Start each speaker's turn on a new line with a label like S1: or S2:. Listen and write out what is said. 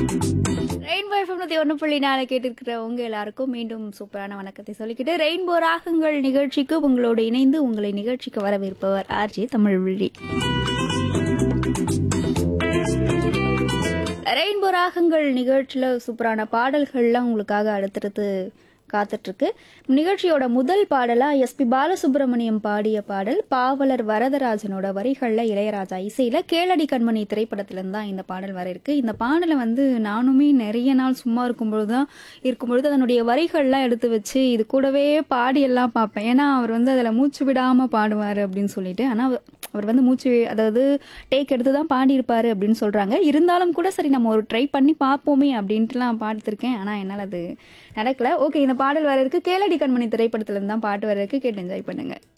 S1: rainbow FM ஒன்று புள்ளி நாலு கேட்டிருக்கிற உங்க எல்லாருக்கும் மீண்டும் சூப்பரான வணக்கத்தை சொல்லிக்கிட்டு ரெயின்போ ராகங்கள் நிகழ்ச்சிக்கு உங்களோடு இணைந்து உங்களை நிகழ்ச்சிக்கு வரவேற்பவர் ஆர்ஜே தமிழ் விழி ரெயின்போ ராகங்கள் நிகழ்ச்சியில் சூப்பரான பாடல்கள்லாம் உங்களுக்காக அடுத்தடுத்து காத்துட்ருக்கு நிகழ்ச்சியோட முதல் பாடலாக எஸ்பி பாலசுப்ரமணியம் பாடிய பாடல் பாவலர் வரதராஜனோட வரிகளில் இளையராஜா இசையில் கேளடி கண்மணி திரைப்படத்துலேருந்து தான் இந்த பாடல் வர இருக்கு இந்த பாடலை வந்து நானுமே நிறைய நாள் சும்மா இருக்கும்பொழுது தான் இருக்கும்பொழுது அதனுடைய வரிகள்லாம் எடுத்து வச்சு இது கூடவே பாடியெல்லாம் பார்ப்பேன் ஏன்னா அவர் வந்து அதில் மூச்சு விடாமல் பாடுவார் அப்படின்னு சொல்லிட்டு ஆனால் அவர் வந்து மூச்சு அதாவது டேக் எடுத்து தான் பாடியிருப்பாரு அப்படின்னு சொல்கிறாங்க இருந்தாலும் கூட சரி நம்ம ஒரு ட்ரை பண்ணி பார்ப்போமே அப்படின்ட்டுலாம் பார்த்துருக்கேன் ஆனால் என்னால் அது நடக்கல ஓகே இந்த பாடல் வர இருக்கு கேளடி கண்மணி திரைப்படத்துல இருந்து தான் பாட்டு வர இருக்கு கேட்டு என்ஜாய் பண்ணுங்க